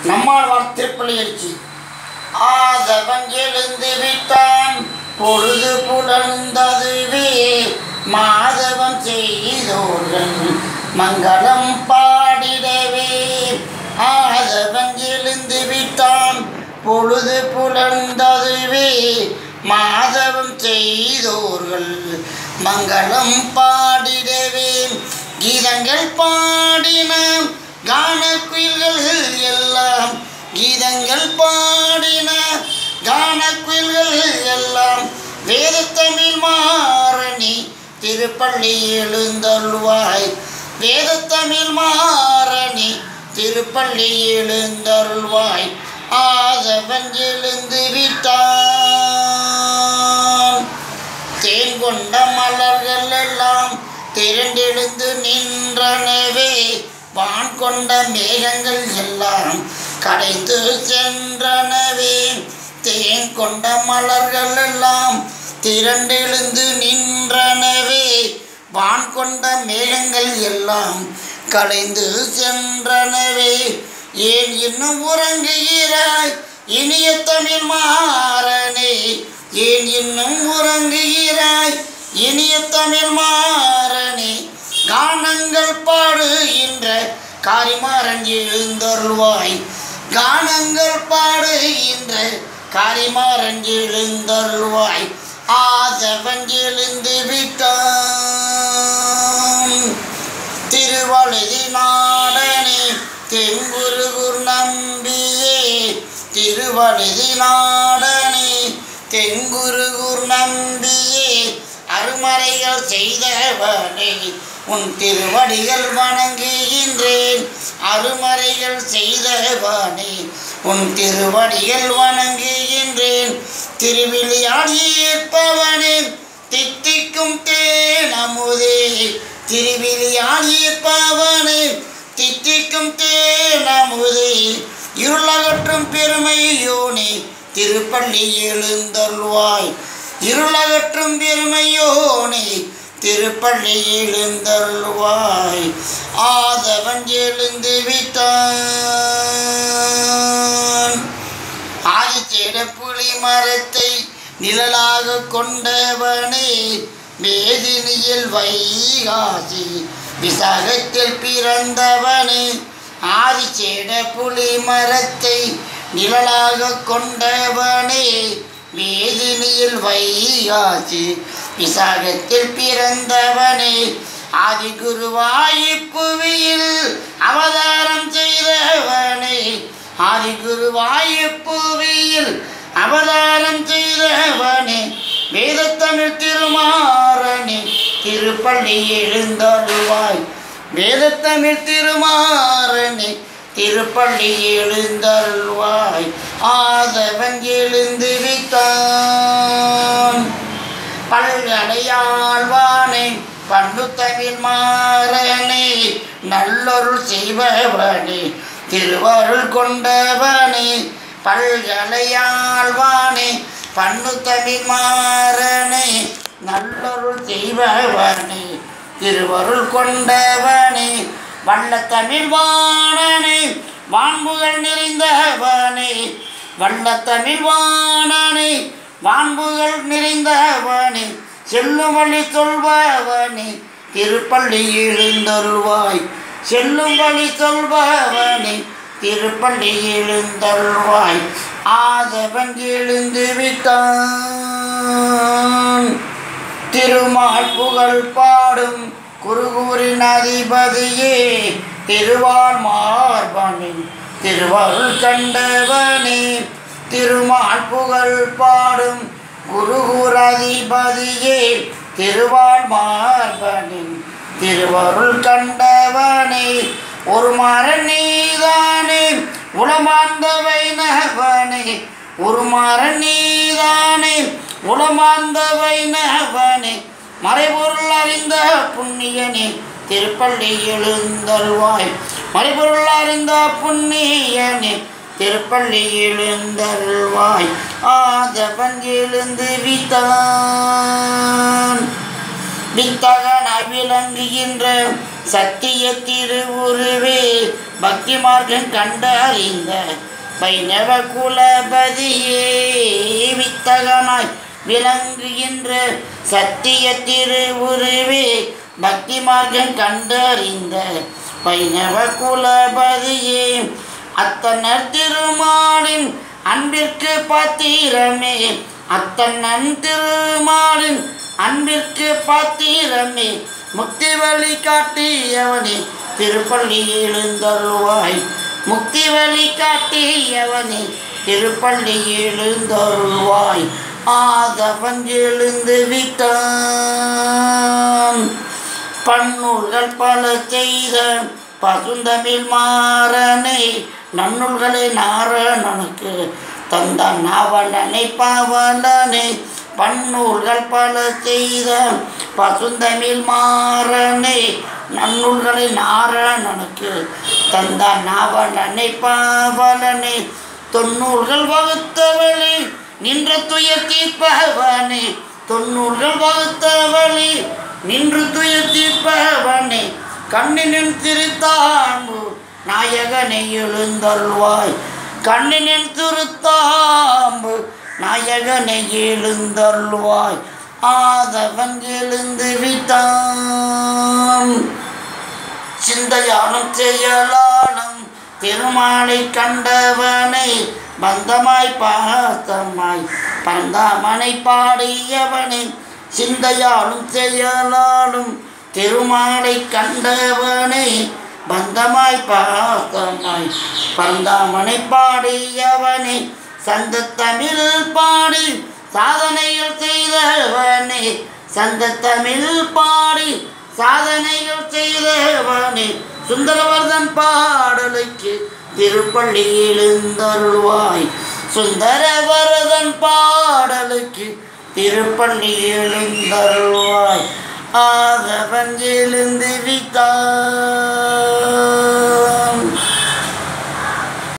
நம்மாழ்வார் திருப்பள்ளி எழுச்சி ஆதவன் எழுந்து விட்டான் பொழுது புலர்ந்ததுவே மாதவம் செய்தோர்கள் மங்களம் பாடிடவே ஆதவன் எழுந்து விட்டான் பொழுது புலர்ந்ததுவே மாதவம் செய்தோர்கள் மங்களம் பாடிடவே கீதங்கள் பாடின கானக்குயில்கள் எல்லாம் கீதங்கள் பாடின கானக்குயில்கள் எல்லாம் வேதத்தமிழ் மாறணி திருப்பள்ளி எழுந்தருள்வாய் வேதத்தமிழ் மாறணி திருப்பள்ளி எழுந்தருள்வாய் ஆதவன் எழுந்து விட்டான் தேன் கொண்ட மலர்கள் எல்லாம் திரண்டெழுந்து நின்றனவே வான் கொண்ட மேகங்கள் எல்லாம் கடைந்து சென்றனவே தேன் கொண்ட மலர்கள் எல்லாம் திரண்டெழுந்து நின்றனவே வான் கொண்ட மேகங்கள் எல்லாம் கலைந்து சென்றனவே ஏன் இன்னும் உறங்குகிறாய் இனிய தமிழ் மாறனே ஏன் இன்னும் உறங்குகிறாய் இனிய தமிழ் மாறனே கானங்கள் பாடுகின்ற காரிமாறன் எழுந்தருள்வாய் கானங்கள் பாடுகின்ற காரிமாறன் எழுந்தருள்வாய் ஆதவன் எழுந்து விட்டான் திருவழுதி நாடனே தெங்குருகுர் நம்பியே திருவழுதி நாடனே தெங்குருகுர் நம்பியே அருமறைகள் செய்தவனே உன் திருவடிகள் வணங்குகின்றேன் அருமறைகள் செய்தவனே உன் திருவடிகள் வணங்குகின்றேன் திருவிழியால் ஈர்ப்பவனே தித்திக்கும் தேனமுதே திருவிழியால் ஈர்ப்பவனே தித்திக்கும் தேனமுதே இருளகற்றும் பெருமையோனே திருப்பள்ளி எழுந்தருள்வாய் இருளகற்றும் பெருமையோனே திருப்பள்ளி எழுந்தருள்வாய் ஆதவன் எழுந்து விட்டான் ஆதிச்சேட புலி மரத்தை நிழலாக கொண்டவனே மேதினியில் வைகாசி விசாகத்தில் பிறந்தவனே ஆதிச்சேட புலி மரத்தை நிழலாக கொண்டவனே மேதினியில் வைகாசி விசாகத்தில் பிறந்தவனே ஆதிகுருவாயுப்புவியில் அவதாரம் செய்தவனே ஆதிகுருவாயுப்புவியில் அவதாரம் செய்தவனே வேதத்தமிழ் திருமாறனே திருப்பள்ளி எழுந்தருவாய் வேதத்தமிழ் திருமாறனே திருப்பள்ளி எழுந்தருள்வாய் ஆதவன் எழுந்து விட்டான் பல்கலையாழ்வானே பண்டு தமிழ் மாறனே நல்லொருள் செய்பவனே திருவருள் கொண்டவனே பல்கலையாழ்வானே பண்ணு தமிழ் மாறனே நல்லொருள் செய்பவனே திருவருள் கொண்டவனே வல்ல தமிழ் வாணனே வான்புகள் நிறைந்தவனே வல்ல தமிழ் வாணனே வான்புகள் நிறைந்தவனே செல்லும் வழி சொல்பவனே திருப்பள்ளி எழுந்தருள்வாய் செல்லும் வழி சொல்பவனே திருப்பள்ளி எழுந்தருள்வாய் ஆதவன் எழுந்து விட்டான் திருமால் புகழ் பாடும் குருகூரின் அதிபதியே திருவாள் மார்பனின் திருவருள் கண்டவனே திருமால் புகழ் பாடும் குருகூர் அதிபதியே திருவாள் மார்பனின் திருவருள் கண்டவனே ஒரு மரன் நீதானே உளமாந்தவை நகவனே ஒரு மரன் நீதானே உளமாந்தவை நகவனே மறைபொருள் அறிந்த புண்ணியனே திருப்பள்ளி எழுந்தருவாய் மறைபொருள் அறிந்த புண்ணியனே திருப்பள்ளி எழுந்தருள்வாய் ஆதவன் எழுந்து வித்தான் வித்தகனாய் விளங்குகின்ற சத்திய திருவுருவே பக்தி மார்க்கம் கண்டறிந்த வைணவ குலபதியே வித்தகனாய் விளங்குகின்ற சத்திய திருவுருவே பக்தி மார்க்கம் கண்டறிந்த வைணவ குலபதியே அத்தனர் திருமாலின் அன்பிற்கு பாத்திரமே அத்தன்னன் திருமாலின் அன்பிற்கு பாத்திரமே முக்தி வழி காட்டியவனே திருப்பள்ளி எழுந்தருள்வாய் முக்தி வழி காட்டியவனே திருப்பள்ளி எழுந்தருள்வாய் ஆதவன் எழுந்து விட்டான் பன்னூல்கள் பல செய்த பசுந்தமிழ் மாறனை நன்னூல்களை நாரணனுக்கு தந்தான் நாவலனை பாவலனை பன்னூல்கள் பல செய்த பசுந்தமிழ் மாறனை நன்னூல்களை நாரணனுக்கு தந்தான் நாவலனை பாவலனை தொன்னூல்கள் வகுத்தவளே நின்ற துயர் தீர்ப்பவனே தொன்னூல்கள் வகுத்தவளே நின்று துயர் தீர்ப்பவனே கண்ணினின் திருத்தாம்பு நாயகனை எழுந்தருள்வாய் கண்ணினின் திருத்தாம்பு நாயகனை எழுந்தருள்வாய் ஆதவன் எழுந்து விட்டான் சிந்தையானும் செயலானும் திருமாலை கண்டவனை பந்தமாய் பார்த்தமாய் பந்தாமனை பாடியவனை சிந்தையாலும் செயலாலும் திருமாலை கண்டவனை பந்தமாய் பார்த்தமாய் பந்தாமனை பாடியவனை சந்த தமிழ் பாடி சாதனைகள் செய்தவனே சந்த தமிழ் பாடி சாதனைகள் செய்தவனே சுந்தரவர்தன் பாடலுக்கு திருப்பள்ளி எழுந்தருள்வாய் சுந்தரவரதன் பாடலுக்கு திருப்பள்ளி எழுந்தருள்வாய் ஆதவன் எழுந்து விட்டான்